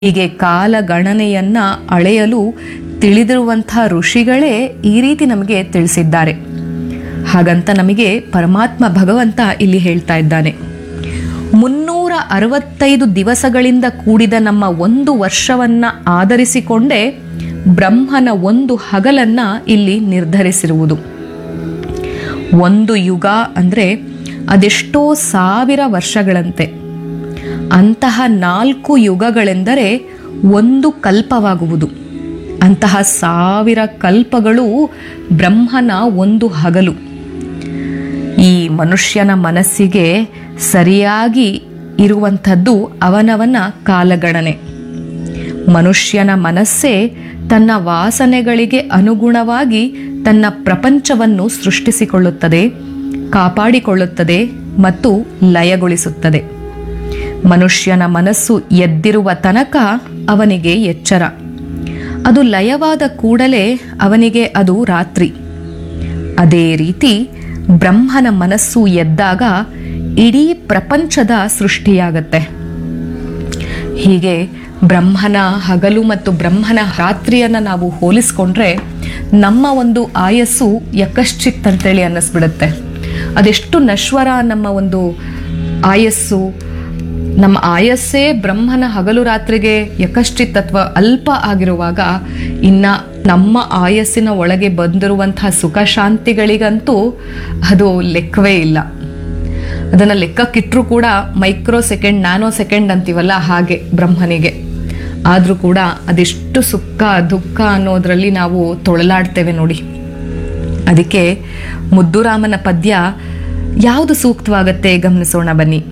ಹೀಗೆ ಕಾಲಗಣನೆಯನ್ನ ಅಳೆಯಲು ತಿಳಿದಿರುವಂಥ ಋಷಿಗಳೇ ಈ ರೀತಿ ನಮಗೆ ತಿಳಿಸಿದ್ದಾರೆ ಹಾಗಂತ ನಮಗೆ ಪರಮಾತ್ಮ ಭಗವಂತ ಇಲ್ಲಿ ಹೇಳ್ತಾ ಇದ್ದಾನೆ ಮುನ್ನೂರ ಅರವತ್ತೈದು ದಿವಸಗಳಿಂದ ಕೂಡಿದ ನಮ್ಮ ಒಂದು ವರ್ಷವನ್ನ ಆಧರಿಸಿಕೊಂಡೇ ಬ್ರಹ್ಮನ ಒಂದು ಹಗಲನ್ನ ಇಲ್ಲಿ ನಿರ್ಧರಿಸಿರುವುದು ಒಂದು ಯುಗ ಅಂದರೆ ಅದೆಷ್ಟೋ ಸಾವಿರ ವರ್ಷಗಳಂತೆ ಅಂತಹ ನಾಲ್ಕು ಯುಗಗಳೆಂದರೆ ಒಂದು ಕಲ್ಪವಾಗುವುದು ಅಂತಹ ಸಾವಿರ ಕಲ್ಪಗಳು ಬ್ರಹ್ಮನ ಒಂದು ಹಗಲು ಈ ಮನುಷ್ಯನ ಮನಸ್ಸಿಗೆ ಸರಿಯಾಗಿ ಇರುವಂಥದ್ದು ಅವನವನ ಕಾಲಗಣನೆ ಮನುಷ್ಯನ ಮನಸ್ಸೇ ತನ್ನ ವಾಸನೆಗಳಿಗೆ ಅನುಗುಣವಾಗಿ ತನ್ನ ಪ್ರಪಂಚವನ್ನು ಸೃಷ್ಟಿಸಿಕೊಳ್ಳುತ್ತದೆ ಕಾಪಾಡಿಕೊಳ್ಳುತ್ತದೆ ಮತ್ತು ಲಯಗೊಳಿಸುತ್ತದೆ ಮನುಷ್ಯನ ಮನಸ್ಸು ಎದ್ದಿರುವ ತನಕ ಅವನಿಗೆ ಎಚ್ಚರ ಅದು ಲಯವಾದ ಕೂಡಲೇ ಅವನಿಗೆ ಅದು ರಾತ್ರಿ ಅದೇ ರೀತಿ ಬ್ರಹ್ಮನ ಮನಸ್ಸು ಎದ್ದಾಗ ಇಡೀ ಪ್ರಪಂಚದ ಸೃಷ್ಟಿಯಾಗತ್ತೆ ಹೀಗೆ ಬ್ರಹ್ಮನ ಹಗಲು ಮತ್ತು ಬ್ರಹ್ಮನ ರಾತ್ರಿಯನ್ನ ನಾವು ಹೋಲಿಸ್ಕೊಂಡ್ರೆ ನಮ್ಮ ಒಂದು ಆಯಸ್ಸು ಯಕಶ್ಚಿತ್ ಅಂತೇಳಿ ಅನ್ನಿಸ್ಬಿಡುತ್ತೆ ಅದೆಷ್ಟು ನಶ್ವರ ನಮ್ಮ ಒಂದು ಆಯಸ್ಸು ನಮ್ಮ ಆಯಸ್ಸೇ ಬ್ರಹ್ಮನ ಹಗಲು ರಾತ್ರಿಗೆ ಯಕಶ್ಚಿತ್ ಅಥವಾ ಅಲ್ಪ ಆಗಿರುವಾಗ ಇನ್ನ ನಮ್ಮ ಆಯಸ್ಸಿನ ಒಳಗೆ ಬಂದಿರುವಂತಹ ಸುಖ ಶಾಂತಿಗಳಿಗಂತೂ ಅದು ಲೆಕ್ಕವೇ ಇಲ್ಲ ಅದನ್ನ ಲೆಕ್ಕಕ್ಕಿಟ್ರೂ ಕೂಡ ಮೈಕ್ರೋ ಸೆಕೆಂಡ್ ನ್ಯಾನೋ ಸೆಕೆಂಡ್ ಅಂತೀವಲ್ಲ ಹಾಗೆ ಬ್ರಹ್ಮನಿಗೆ ಆದ್ರೂ ಕೂಡ ಅದೆಷ್ಟು ಸುಖ ದುಃಖ ಅನ್ನೋದ್ರಲ್ಲಿ ನಾವು ತೊಳಲಾಡ್ತೇವೆ ನೋಡಿ ಅದಕ್ಕೆ ಮುದ್ದುರಾಮನ ಪದ್ಯ ಯಾವುದು ಸೂಕ್ತವಾಗತ್ತೆ ಗಮನಿಸೋಣ ಬನ್ನಿ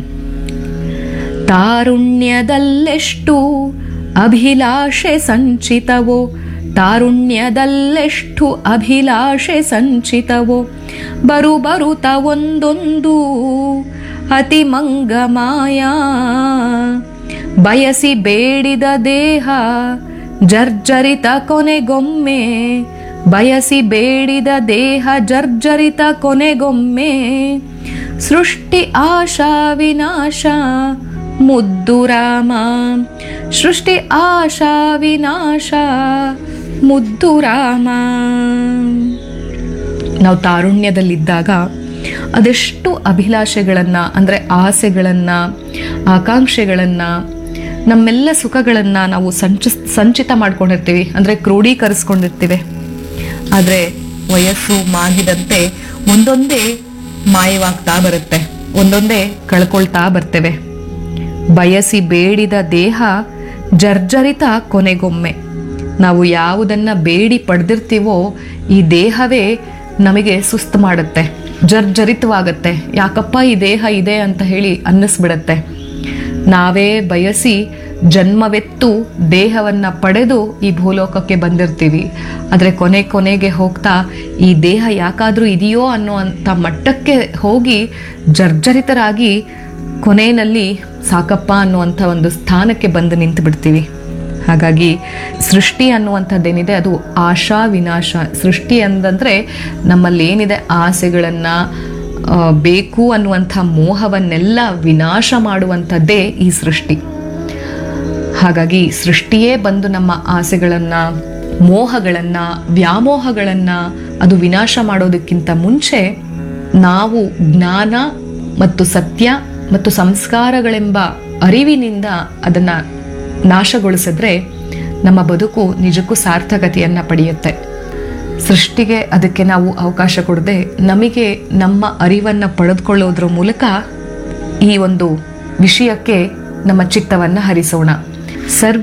ತಾರುಣ್ಯದಲ್ಲೆಷ್ಟು ಅಭಿಲಾಷೆ ಸಂಚಿತವೋ ತಾರುಣ್ಯದಲ್ಲೆಷ್ಟು ಅಭಿಲಾಷೆ ಸಂಚಿತವೋ ಬರು ಬರುತ ಒಂದೊಂದು ಅತಿ ಮಂಗಮಾಯ ಬಯಸಿ ಬೇಡಿದ ದೇಹ ಜರ್ಜರಿತ ಕೊನೆಗೊಮ್ಮೆ ಬಯಸಿ ಬೇಡಿದ ದೇಹ ಜರ್ಜರಿತ ಕೊನೆಗೊಮ್ಮೆ ಸೃಷ್ಟಿ ಆಶಾ ವಿನಾಶ ಮುದ್ದು ರಾಮ ಸೃಷ್ಟಿ ಆಶಾ ವಿನಾಶ ಮುದ್ದು ರಾಮ ನಾವು ತಾರುಣ್ಯದಲ್ಲಿದ್ದಾಗ ಅದೆಷ್ಟು ಅಭಿಲಾಷೆಗಳನ್ನು ಅಂದರೆ ಆಸೆಗಳನ್ನು ಆಕಾಂಕ್ಷೆಗಳನ್ನು ನಮ್ಮೆಲ್ಲ ಸುಖಗಳನ್ನು ನಾವು ಸಂಚ ಸಂಚಿತ ಮಾಡ್ಕೊಂಡಿರ್ತೀವಿ ಅಂದರೆ ಕ್ರೋಢೀಕರಿಸ್ಕೊಂಡಿರ್ತೀವಿ ಆದರೆ ವಯಸ್ಸು ಮಾಗಿದಂತೆ ಒಂದೊಂದೇ ಮಾಯವಾಗ್ತಾ ಬರುತ್ತೆ ಒಂದೊಂದೇ ಕಳ್ಕೊಳ್ತಾ ಬರ್ತೇವೆ ಬಯಸಿ ಬೇಡಿದ ದೇಹ ಜರ್ಜರಿತ ಕೊನೆಗೊಮ್ಮೆ ನಾವು ಯಾವುದನ್ನ ಬೇಡಿ ಪಡೆದಿರ್ತೀವೋ ಈ ದೇಹವೇ ನಮಗೆ ಸುಸ್ತು ಮಾಡುತ್ತೆ ಜರ್ಜರಿತವಾಗತ್ತೆ ಯಾಕಪ್ಪ ಈ ದೇಹ ಇದೆ ಅಂತ ಹೇಳಿ ಅನ್ನಿಸ್ಬಿಡತ್ತೆ ನಾವೇ ಬಯಸಿ ಜನ್ಮವೆತ್ತು ದೇಹವನ್ನ ಪಡೆದು ಈ ಭೂಲೋಕಕ್ಕೆ ಬಂದಿರ್ತೀವಿ ಆದರೆ ಕೊನೆ ಕೊನೆಗೆ ಹೋಗ್ತಾ ಈ ದೇಹ ಯಾಕಾದ್ರೂ ಇದೆಯೋ ಅನ್ನುವಂಥ ಮಟ್ಟಕ್ಕೆ ಹೋಗಿ ಜರ್ಜರಿತರಾಗಿ ಕೊನೆಯಲ್ಲಿ ಸಾಕಪ್ಪ ಅನ್ನುವಂಥ ಒಂದು ಸ್ಥಾನಕ್ಕೆ ಬಂದು ನಿಂತು ಬಿಡ್ತೀವಿ ಹಾಗಾಗಿ ಸೃಷ್ಟಿ ಅನ್ನುವಂಥದ್ದೇನಿದೆ ಅದು ಆಶಾ ವಿನಾಶ ಸೃಷ್ಟಿ ಅಂತಂದರೆ ನಮ್ಮಲ್ಲಿ ಏನಿದೆ ಆಸೆಗಳನ್ನು ಬೇಕು ಅನ್ನುವಂಥ ಮೋಹವನ್ನೆಲ್ಲ ವಿನಾಶ ಮಾಡುವಂಥದ್ದೇ ಈ ಸೃಷ್ಟಿ ಹಾಗಾಗಿ ಸೃಷ್ಟಿಯೇ ಬಂದು ನಮ್ಮ ಆಸೆಗಳನ್ನು ಮೋಹಗಳನ್ನು ವ್ಯಾಮೋಹಗಳನ್ನು ಅದು ವಿನಾಶ ಮಾಡೋದಕ್ಕಿಂತ ಮುಂಚೆ ನಾವು ಜ್ಞಾನ ಮತ್ತು ಸತ್ಯ ಮತ್ತು ಸಂಸ್ಕಾರಗಳೆಂಬ ಅರಿವಿನಿಂದ ಅದನ್ನು ನಾಶಗೊಳಿಸಿದ್ರೆ ನಮ್ಮ ಬದುಕು ನಿಜಕ್ಕೂ ಸಾರ್ಥಕತೆಯನ್ನು ಪಡೆಯುತ್ತೆ ಸೃಷ್ಟಿಗೆ ಅದಕ್ಕೆ ನಾವು ಅವಕಾಶ ಕೊಡದೆ ನಮಗೆ ನಮ್ಮ ಅರಿವನ್ನು ಪಡೆದುಕೊಳ್ಳೋದ್ರ ಮೂಲಕ ಈ ಒಂದು ವಿಷಯಕ್ಕೆ ನಮ್ಮ ಚಿತ್ತವನ್ನು ಹರಿಸೋಣ ಸರ್ವ